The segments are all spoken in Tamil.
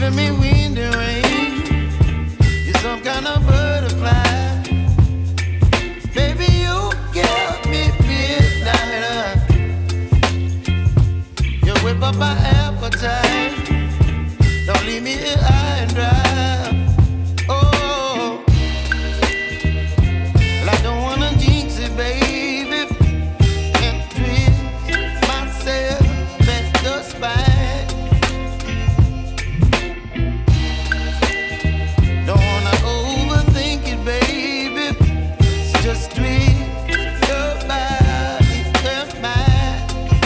giving me wind and rain. You're some kind of butterfly. Baby, you give me midnight. You whip up my appetite. Don't leave me here high and dry. Oh, well, I don't wanna jinx it, baby. And twist myself at the spine. Don't wanna overthink it, baby. It's just twist your body and mine.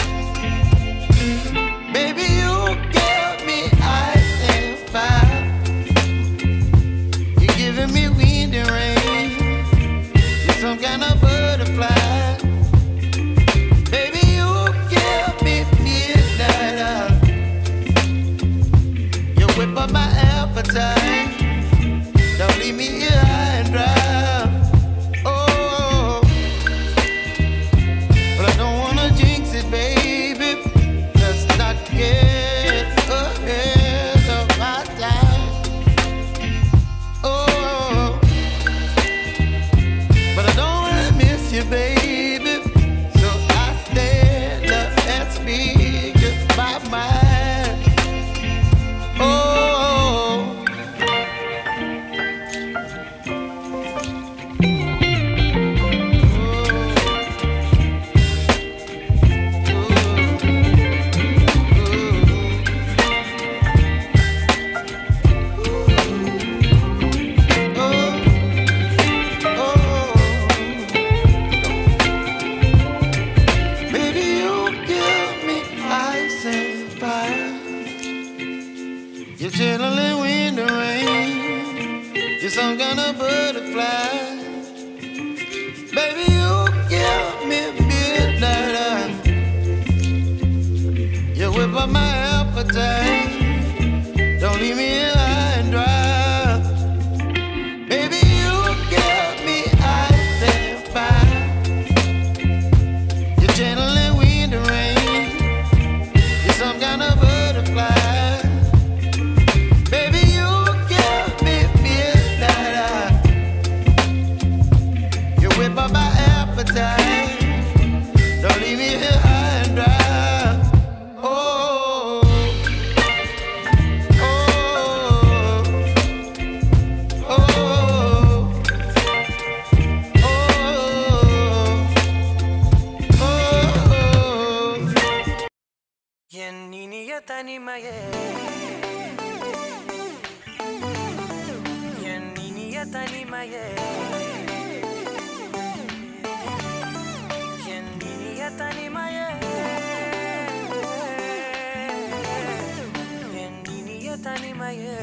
Baby, you give me ice and fire. You're giving me wind and rain. You're some kind of butterfly. Baby, you give me midnight. You whip up my appetite. Don't leave me here high and dry. Oh, but I don't wanna jinx it, baby. Let's not get ahead of my time. Oh, but I don't wanna miss you, baby. So I stand up and speak just my mind. Oh. Baby, you give me ice and fire. You're chilling wind and rain. You're some kind of butterfly. Baby, you give me midnight. You whip up my appetite. Don't leave me here high and dry. Baby, you give me ice and fire. You're channeling wind and rain. You're some kind of butterfly. Baby, you give me midnight. You whip up my appetite. Don't leave me here high and dry. Oh, oh, oh, oh, oh. என் இனிய தனிமையே என் இனிய தனிமையே என் இனிய தனிமையே என் இனிய தனிமையே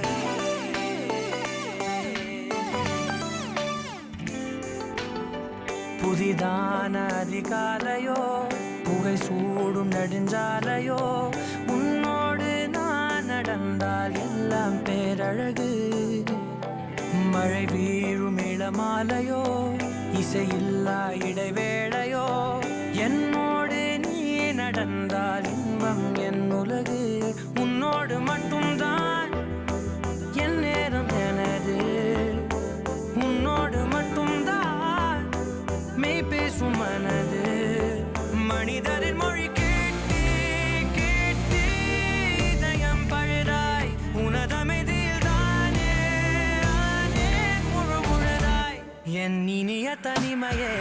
புதிதான அதிகாலையோ புகை சூடும் நெடுஞ்சாலையோ உன்னோடு நான் நடந்தால் எல்லாம் பேரழகு மழை வீழும் இளமாலையோ இசையில்லா இடைவேளையோ என்னோடு நீ நடந்தால் இன்பம் என் உலகு உன்னோடு மட்டும்தான் என் நேரம் எனது உன்னோடு மட்டும்தான் மெய் பேசும் மனது மனிதரின் மொழி கேட்டு கேட்டு இதயம் பழுதாய் உனதமைதியில் தானே தானே முழு முழுதாய் என் இனிய தனிமையே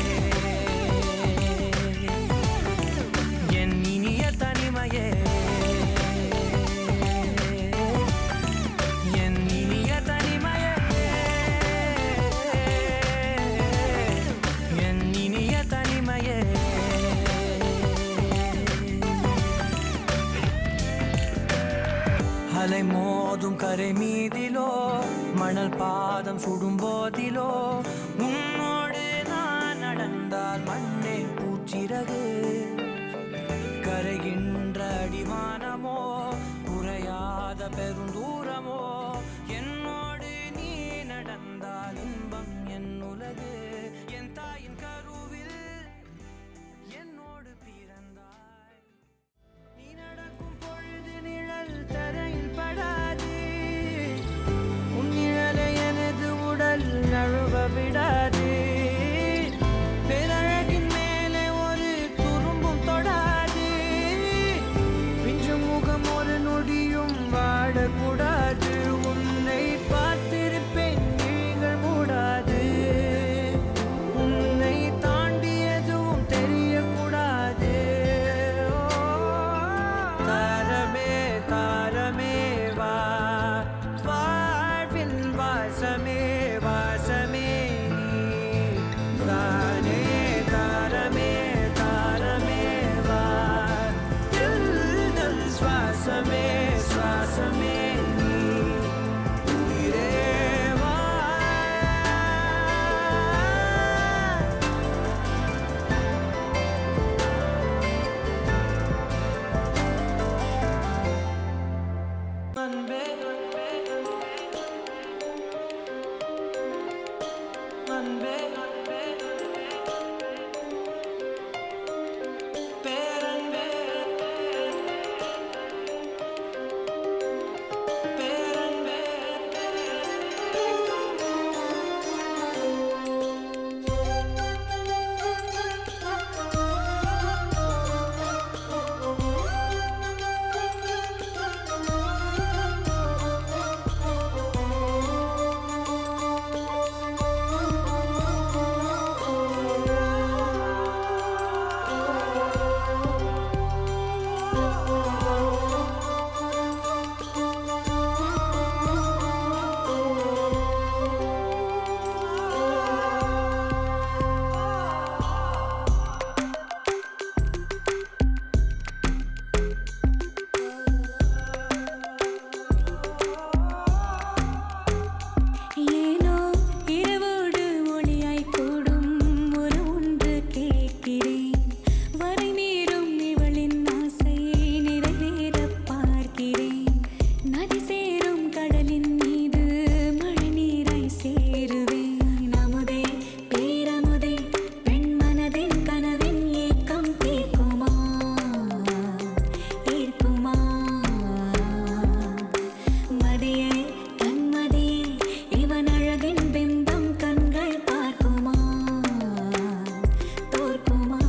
என் இனிய தனிமையே என் இனிய தனிமையே என் இனிய தனிமையே அலை மோதும் கரை மீதிலோ மணல் பாதம் சுடும் போதிலோ உன்னோடு நான் நடந்தால் மண்ணே பூச்சிறகு கரைகின்ற அடிவானமோ குறையாத பெருந்தூரமோ என்னோடு நீ நடந்தால் இன்பம் என் உலகு என் தாயின் கருவில் என்னோடு பிறந்தாய் நீ நடக்கும் பொழுது நிழல் தரையில் படாது கூடாது உன்னை பார்த்திருப்பேன் நீங்கள் மூடாது உன்னை தாண்டி எதுவும் தெரியக்கூடாது ஓ, தாரமே தாரமே வா வாழ்வின் வாசமே வாசமே நீ தானே தாரமே தாரமே வா தில் சுவாசமே சுவாசமே நீ உயிரே வா அன்பே அன்பே பேரன்பே பேரன்பே ஏனோ இரவோடு ஒளியாய் கூடும் ஒரு ஒன்று கேட்கிறேன் வரை மீறும் இவளின் ஆசையை நிறைவேற பார்க்கிறேன் நதி சேரும் கடலின் மீது மழை நீராய் சேருவேன் அமுதே பேரமுதே பெண் மனதின் கனவின் ஏக்கம் தீர்க்குமா ஈர்க்குமா மதியே கண்மதியே இவன் அழகின் பிம்பம் கண்கள் பார்க்குமா தோற்குமா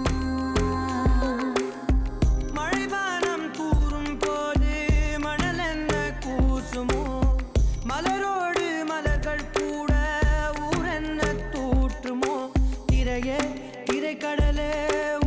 மழைவானம் கூறும் போது மணல் என்ன கூசுமோ மலரோடு மலர்கள் கூட ஊரென்ன தூற்றுமோ திரையே திரைக்கடலே